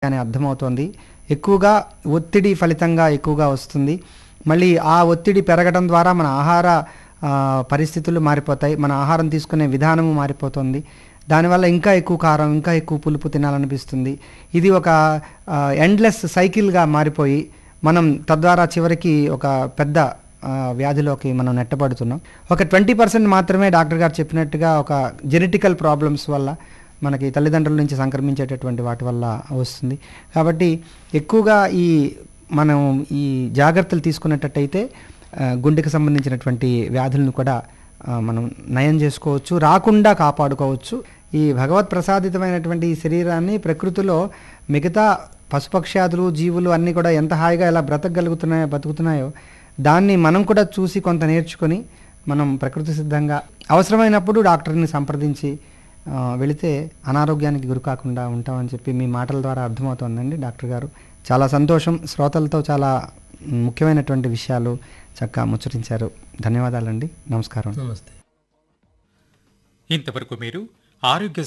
అని అర్థమవుతోంది ఎక్కువగా ఒత్తిడి ఫలితంగా ఎక్కువగా వస్తుంది మళ్ళీ ఆ ఒత్తిడి పెరగడం ద్వారా మన ఆహార ఆ, పరిస్థితులు మారిపోతాయి మన ఆహారం తీసుకునే విధానము మారిపోతుంది దానివల్ల ఇంకా ఎక్కువ కారం ఇంకా ఎక్కువ పులుపు తినాలనిపిస్తుంది ఇది ఒక ఎండ్లెస్ సైకిల్గా మారిపోయి మనం తద్వారా చివరికి ఒక పెద్ద ఆ, వ్యాధిలోకి మనం నెట్టబడుతున్నాం ఒక ట్వంటీ పర్సెంట్ మాత్రమే డాక్టర్ గారు చెప్పినట్టుగా ఒక జెనెటికల్ ప్రాబ్లమ్స్ వల్ల మనకి తల్లిదండ్రుల నుంచి సంక్రమించేటటువంటి వాటి వల్ల వస్తుంది కాబట్టి ఎక్కువగా ఈ మనం ఈ జాగ్రత్తలు తీసుకునేటట్టయితే ఆ, గుండెకి సంబంధించినటువంటి వ్యాధులను కూడా ఆ, మనం నయం చేసుకోవచ్చు రాకుండా కాపాడుకోవచ్చు ఈ భగవత్ ప్రసాదితమైనటువంటి ఈ శరీరాన్ని ప్రకృతిలో మిగతా పశుపక్ష్యాదులు జీవులు అన్నీ కూడా ఎంత హాయిగా ఎలా బ్రతకగలుగుతున్నాయో బతుకుతున్నాయో దాన్ని మనం కూడా చూసి కొంత నేర్చుకొని మనం ప్రకృతి సిద్ధంగా అవసరమైనప్పుడు డాక్టర్ని సంప్రదించి ఆ, వెళితే అనారోగ్యానికి గురి కాకుండా ఉంటామని చెప్పి మీ మాటల ద్వారా అర్థమవుతోందండి డాక్టర్ గారు చాలా సంతోషం శ్రోతలతో చాలా ముఖ్యమైనటువంటి విషయాలు చక్కగా ముచ్చరించారు ధన్యవాదాలండి నమస్కారం నమస్తే ఇంతవరకు మీరు ఆరోగ్య